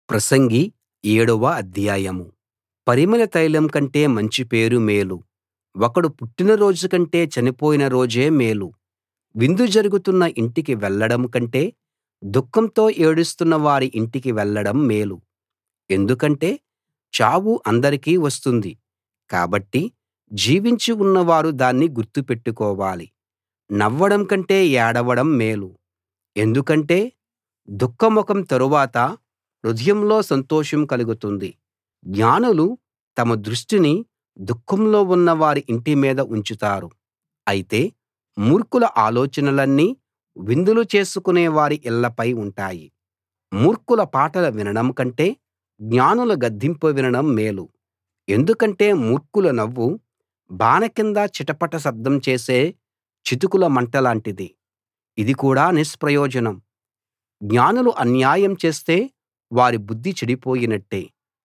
ప్రసంగి ఏడవ అధ్యాయం పరిమళ తైలం కంటే మంచి పేరు మేలు ఒకడు పుట్టిన రోజు కంటే చనిపోయిన రోజే మేలు విందు జరుగుతున్న ఇంటికి వెళ్ళడం కంటే దుఃఖంతో ఏడుస్తున్న వారి ఇంటికి వెళ్ళడం మేలు ఎందుకంటే చావు అందరికీ వస్తుంది కాబట్టి జీవించి ఉన్నవారు దాన్ని గుర్తు పెట్టుకోవాలి నవ్వడం కంటే ఏడవడం మేలు ఎందుకంటే దుఃఖముఖం తరువాత హృదయంలో సంతోషం కలుగుతుంది జ్ఞానులు తమ దృష్టిని దుఃఖంలో ఉన్న వారి ఇంటి మీద ఉంచుతారు అయితే మూర్ఖుల ఆలోచనలన్నీ విందులు చేసుకునే వారి ఇళ్ళపై ఉంటాయి మూర్ఖుల పాటలు వినడం కంటే జ్ఞానుల గద్దింపు వినడం మేలు ఎందుకంటే మూర్ఖుల నవ్వు బాన కింద చిటపట శబ్దం చేసే చితుకుల మంటలాంటిది ఇది కూడా నిష్ప్రయోజనం జ్ఞానులు అన్యాయం చేస్తే వారి బుద్ధి చెడిపోయినట్టే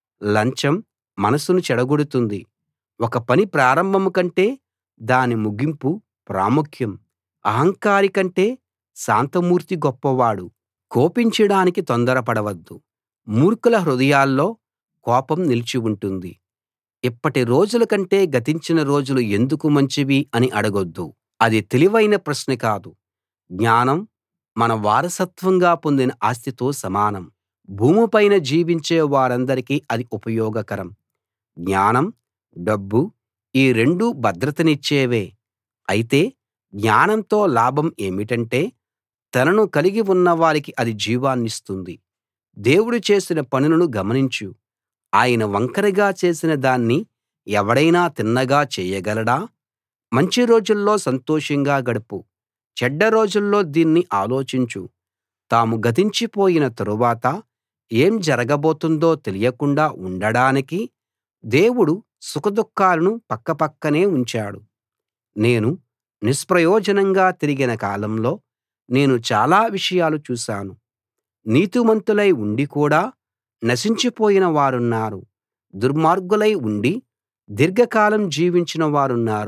లంచం మనసును చెడగొడుతుంది ఒక పని ప్రారంభం కంటే దాని ముగింపు ప్రాముఖ్యం అహంకారి కంటే శాంతమూర్తి గొప్పవాడు కోపించడానికి తొందరపడవద్దు మూర్ఖుల హృదయాల్లో కోపం నిలిచి ఉంటుంది ఇప్పటి రోజుల కంటే గతించిన రోజులు ఎందుకు మంచివి అని అడగొద్దు అది తెలివైన ప్రశ్న కాదు జ్ఞానం మన వారసత్వంగా పొందిన ఆస్తితో సమానం భూమిపైన జీవించే వారందరికీ అది ఉపయోగకరం జ్ఞానం డబ్బు ఈ రెండూ భద్రతనిచ్చేవే అయితే జ్ఞానంతో లాభం ఏమిటంటే తనను కలిగి ఉన్నవారికి అది జీవాన్నిస్తుంది దేవుడు చేసిన పనులను గమనించు ఆయన వంకరగా చేసిన దాన్ని ఎవడైనా తిన్నగా చేయగలడా మంచి రోజుల్లో సంతోషంగా గడుపు చెడ్డ రోజుల్లో దీన్ని ఆలోచించు తాము గతించిపోయిన తరువాత ఏం జరగబోతుందో తెలియకుండా ఉండడానికి దేవుడు సుఖదుఃఖాలను పక్కపక్కనే ఉంచాడు నేను నిష్ప్రయోజనంగా తిరిగిన కాలంలో నేను చాలా విషయాలు చూశాను నీతిమంతులై ఉండి కూడా నశించిపోయిన వారున్నారు దుర్మార్గులై ఉండి దీర్ఘకాలం జీవించిన వారున్నారు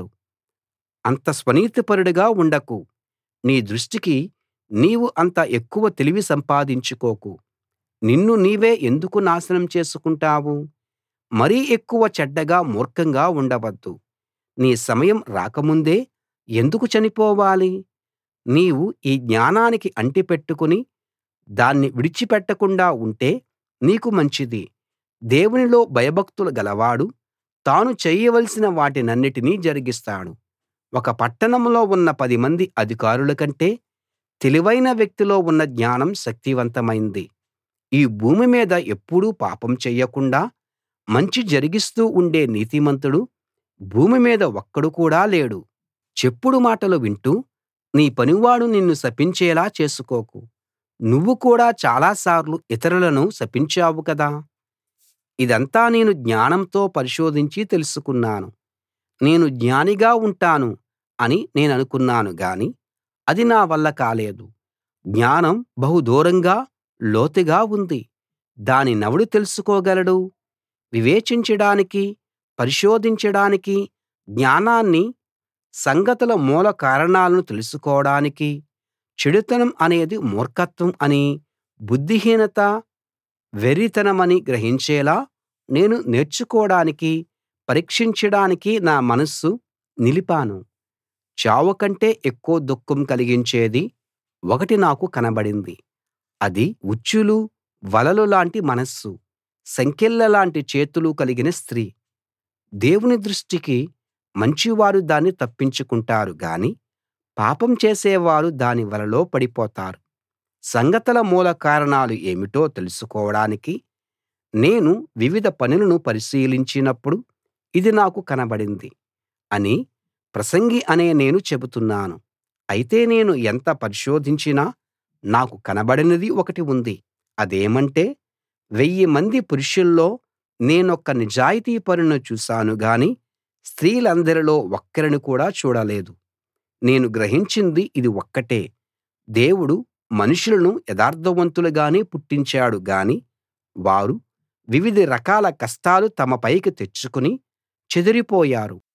అంత స్వనీతిపరుడుగా ఉండకు నీ దృష్టికి నీవు అంత ఎక్కువ తెలివి సంపాదించుకోకు నిన్ను నీవే ఎందుకు నాశనం చేసుకుంటావు మరీ ఎక్కువ చెడ్డగా మూర్ఖంగా ఉండవద్దు నీ సమయం రాకముందే ఎందుకు చనిపోవాలి నీవు ఈ జ్ఞానానికి అంటిపెట్టుకుని దాన్ని విడిచిపెట్టకుండా ఉంటే నీకు మంచిది దేవునిలో భయభక్తులు గలవాడు తాను చేయవలసిన వాటినన్నిటినీ జరిగిస్తాడు ఒక పట్టణంలో ఉన్న పదిమంది అధికారుల కంటే తెలివైన వ్యక్తిలో ఉన్న జ్ఞానం శక్తివంతమైంది ఈ భూమి మీద ఎప్పుడూ పాపం చెయ్యకుండా మంచి జరిగిస్తూ ఉండే నీతిమంతుడు భూమి మీద ఒక్కడు కూడా లేడు చెప్పుడు మాటలు వింటూ నీ పనివాడు నిన్ను శపించేలా చేసుకోకు నువ్వు కూడా చాలా సార్లు ఇతరులను శపించావు కదా ఇదంతా నేను జ్ఞానంతో పరిశోధించి తెలుసుకున్నాను నేను జ్ఞానిగా ఉంటాను అని నేననుకున్నాను గాని అది నా వల్ల కాలేదు జ్ఞానం బహు దూరంగా లోతుగా ఉంది దానినెవడు తెలుసుకోగలడు వివేచించడానికి పరిశోధించడానికి జ్ఞానాన్ని సంగతుల మూల కారణాలను తెలుసుకోడానికి చెడుతనం అనేది మూర్ఖత్వం అని బుద్ధిహీనత వెర్రితనమని గ్రహించేలా నేను నేర్చుకోడానికి పరీక్షించడానికి నా మనస్సు నిలిపాను చావు కంటే ఎక్కువ దుఃఖం కలిగించేది ఒకటి నాకు కనబడింది అది ఉచ్చులు వలలు లాంటి మనస్సు సంకెళ్లలాంటి చేతులు కలిగిన స్త్రీ దేవుని దృష్టికి మంచివారు దాన్ని తప్పించుకుంటారు గాని పాపం చేసేవారు దాని వలలో పడిపోతారు సంగతుల మూల కారణాలు ఏమిటో తెలుసుకోవడానికి నేను వివిధ పనులను పరిశీలించినప్పుడు ఇది నాకు కనబడింది అని ప్రసంగి అనే నేను చెబుతున్నాను అయితే నేను ఎంత పరిశోధించినా నాకు కనబడనిది ఒకటి ఉంది అదేమంటే వెయ్యి మంది పురుషుల్లో నేనొక్క నిజాయితీపరుని చూశాను గాని స్త్రీలందరిలో ఒక్కరిని కూడా చూడలేదు నేను గ్రహించింది ఇది ఒక్కటే దేవుడు మనుషులను యథార్థవంతులుగానే పుట్టించాడు గాని వారు వివిధ రకాల కష్టాలు తమ పైకి తెచ్చుకుని చెదిరిపోయారు